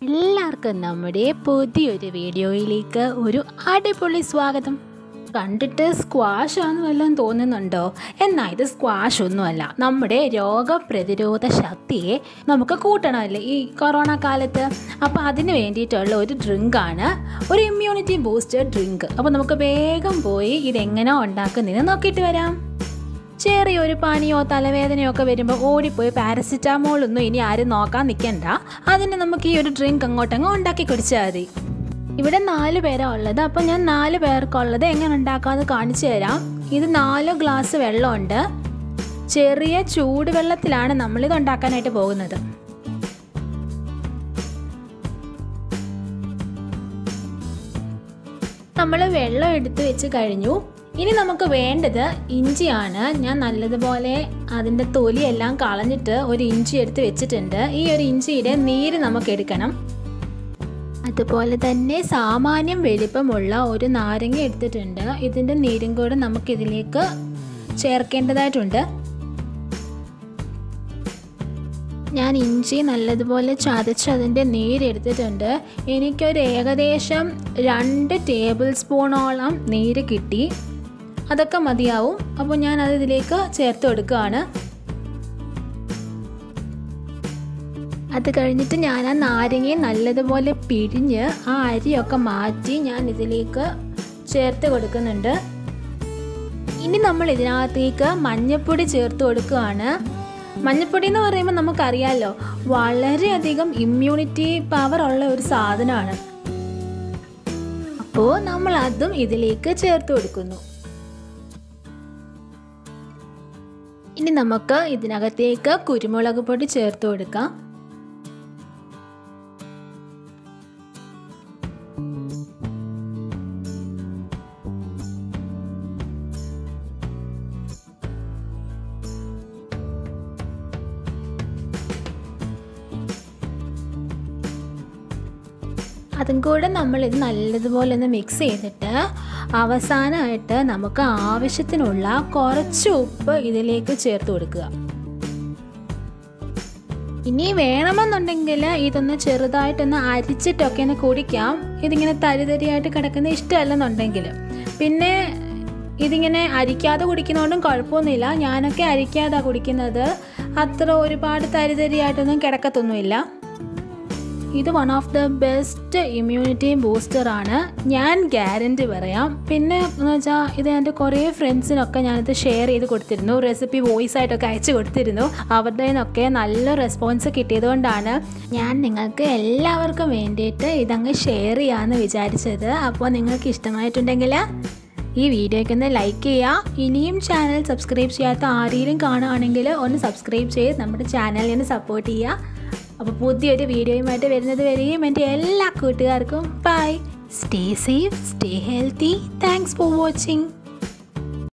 എല്ലാവർക്കും നമ്മുടെ പുതിയൊരു വീഡിയോയിലേക്ക് ഒരു അടിപൊളി സ്വാഗതം കണ്ടിട്ട് സ്ക്വാഷ് ആണെന്ന് വല്ലതും തോന്നുന്നുണ്ടോ എന്നാൽ ഇത് സ്ക്വാഷ് ഒന്നുമല്ല നമ്മുടെ രോഗപ്രതിരോധ ശക്തിയെ നമുക്ക് കൂട്ടണമല്ലേ ഈ കൊറോണ കാലത്ത് അപ്പോൾ അതിന് വേണ്ടിയിട്ടുള്ള ഒരു ഡ്രിങ്കാണ് ഒരു ഇമ്മ്യൂണിറ്റി ബൂസ്റ്റർ ഡ്രിങ്ക് അപ്പോൾ നമുക്ക് വേഗം പോയി ഇതെങ്ങനെ ഉണ്ടാക്കുന്നതെന്ന് നോക്കിയിട്ട് വരാം ചെറിയൊരു പനിയോ തലവേദനയോ ഒക്കെ വരുമ്പോൾ ഓടിപ്പോയി പാരസിറ്റാമോൾ ഒന്നും ഇനി ആരും നോക്കാൻ നിൽക്കണ്ട അതിന് നമുക്ക് ഈ ഒരു ഡ്രിങ്ക് അങ്ങോട്ടങ്ങ് ഉണ്ടാക്കി കുടിച്ചാൽ മതി ഇവിടെ നാല് പേരാണ് ഉള്ളത് അപ്പോൾ ഞാൻ നാല് പേർക്കുള്ളത് എങ്ങനെ ഉണ്ടാക്കാമെന്ന് കാണിച്ചു തരാം ഇത് നാല് ഗ്ലാസ് വെള്ളമുണ്ട് ചെറിയ ചൂടുവെള്ളത്തിലാണ് നമ്മളിത് ഉണ്ടാക്കാനായിട്ട് പോകുന്നത് നമ്മൾ വെള്ളം എടുത്ത് വെച്ച് കഴിഞ്ഞു ഇനി നമുക്ക് വേണ്ടത് ഇഞ്ചിയാണ് ഞാൻ നല്ലതുപോലെ അതിൻ്റെ തൊലിയെല്ലാം കളഞ്ഞിട്ട് ഒരു ഇഞ്ചി എടുത്ത് വെച്ചിട്ടുണ്ട് ഈ ഒരു ഇഞ്ചിയുടെ നീര് നമുക്ക് എടുക്കണം അതുപോലെ തന്നെ സാമാന്യം വലിപ്പമുള്ള ഒരു നാരങ്ങ എടുത്തിട്ടുണ്ട് ഇതിൻ്റെ നീരും കൂടെ നമുക്കിതിലേക്ക് ചേർക്കേണ്ടതായിട്ടുണ്ട് ഞാൻ ഇഞ്ചി നല്ലതുപോലെ ചതച്ച് അതിൻ്റെ നീരെടുത്തിട്ടുണ്ട് എനിക്കൊരു ഏകദേശം രണ്ട് ടേബിൾ സ്പൂണോളം നീര് കിട്ടി അതൊക്കെ മതിയാവും അപ്പോൾ ഞാൻ അത് ഇതിലേക്ക് ചേർത്ത് കൊടുക്കുകയാണ് അത് കഴിഞ്ഞിട്ട് ഞാൻ ആ നാരങ്ങയെ നല്ലതുപോലെ പിഴിഞ്ഞ് ആ അരിയൊക്കെ മാറ്റി ഞാൻ ഇതിലേക്ക് ചേർത്ത് കൊടുക്കുന്നുണ്ട് ഇനി നമ്മൾ ഇതിനകത്തേക്ക് മഞ്ഞൾപ്പൊടി ചേർത്ത് കൊടുക്കുകയാണ് മഞ്ഞൾപ്പൊടി എന്ന് പറയുമ്പോൾ നമുക്കറിയാമല്ലോ വളരെയധികം ഇമ്മ്യൂണിറ്റി പവർ ഉള്ള ഒരു സാധനമാണ് അപ്പോൾ നമ്മൾ അതും ഇതിലേക്ക് ചേർത്ത് കൊടുക്കുന്നു ഇനി നമുക്ക് ഇതിനകത്തേക്ക് കുരുമുളക് പൊടി ചേർത്ത് കൊടുക്കാം അതും കൂടെ നമ്മൾ ഇത് നല്ലതുപോലെ ഒന്ന് മിക്സ് ചെയ്തിട്ട് അവസാനമായിട്ട് നമുക്ക് ആവശ്യത്തിനുള്ള കുറച്ച് ഉപ്പ് ഇതിലേക്ക് ചേർത്ത് കൊടുക്കുക ഇനി വേണമെന്നുണ്ടെങ്കിൽ ഇതൊന്ന് ചെറുതായിട്ടൊന്ന് അരിച്ചിട്ടൊക്കെ ഒന്ന് കുടിക്കാം ഇതിങ്ങനെ തരിതരിയായിട്ട് കിടക്കുന്ന ഇഷ്ടമല്ലെന്നുണ്ടെങ്കിൽ പിന്നെ ഇതിങ്ങനെ അരിക്കാതെ കുടിക്കുന്നതുകൊണ്ടും കുഴപ്പമൊന്നുമില്ല ഞാനൊക്കെ അരിക്കാതെ കുടിക്കുന്നത് അത്ര ഒരുപാട് തരിതരിയായിട്ടൊന്നും കിടക്കത്തൊന്നുമില്ല ഇത് one of the best immunity booster ആണ് ഞാൻ ഗ്യാരൻറ്റി പറയാം പിന്നെ എന്ന് വെച്ചാൽ ഇത് എൻ്റെ കുറേ ഫ്രണ്ട്സിനൊക്കെ ഞാനിത് ഷെയർ ചെയ്ത് കൊടുത്തിരുന്നു റെസിപ്പി വോയിസ് ആയിട്ടൊക്കെ അയച്ചു കൊടുത്തിരുന്നു അവരുടെ നിന്നൊക്കെ നല്ല റെസ്പോൺസ് കിട്ടിയതുകൊണ്ടാണ് ഞാൻ നിങ്ങൾക്ക് എല്ലാവർക്കും വേണ്ടിയിട്ട് ഇതങ്ങ് ഷെയർ ചെയ്യാമെന്ന് വിചാരിച്ചത് അപ്പോൾ നിങ്ങൾക്ക് ഇഷ്ടമായിട്ടുണ്ടെങ്കിൽ ഈ വീഡിയോയ്ക്ക് ഒന്ന് ലൈക്ക് ചെയ്യുക ഇനിയും ചാനൽ സബ്സ്ക്രൈബ് ചെയ്യാത്ത ആരെങ്കിലും കാണുകയാണെങ്കിൽ ഒന്ന് സബ്സ്ക്രൈബ് ചെയ്ത് നമ്മുടെ ചാനലിനെ സപ്പോർട്ട് ചെയ്യുക അപ്പോൾ പുതിയൊരു വീഡിയോയുമായിട്ട് വരുന്നത് വരെയും എൻ്റെ എല്ലാ കൂട്ടുകാർക്കും bye stay safe stay healthy thanks for watching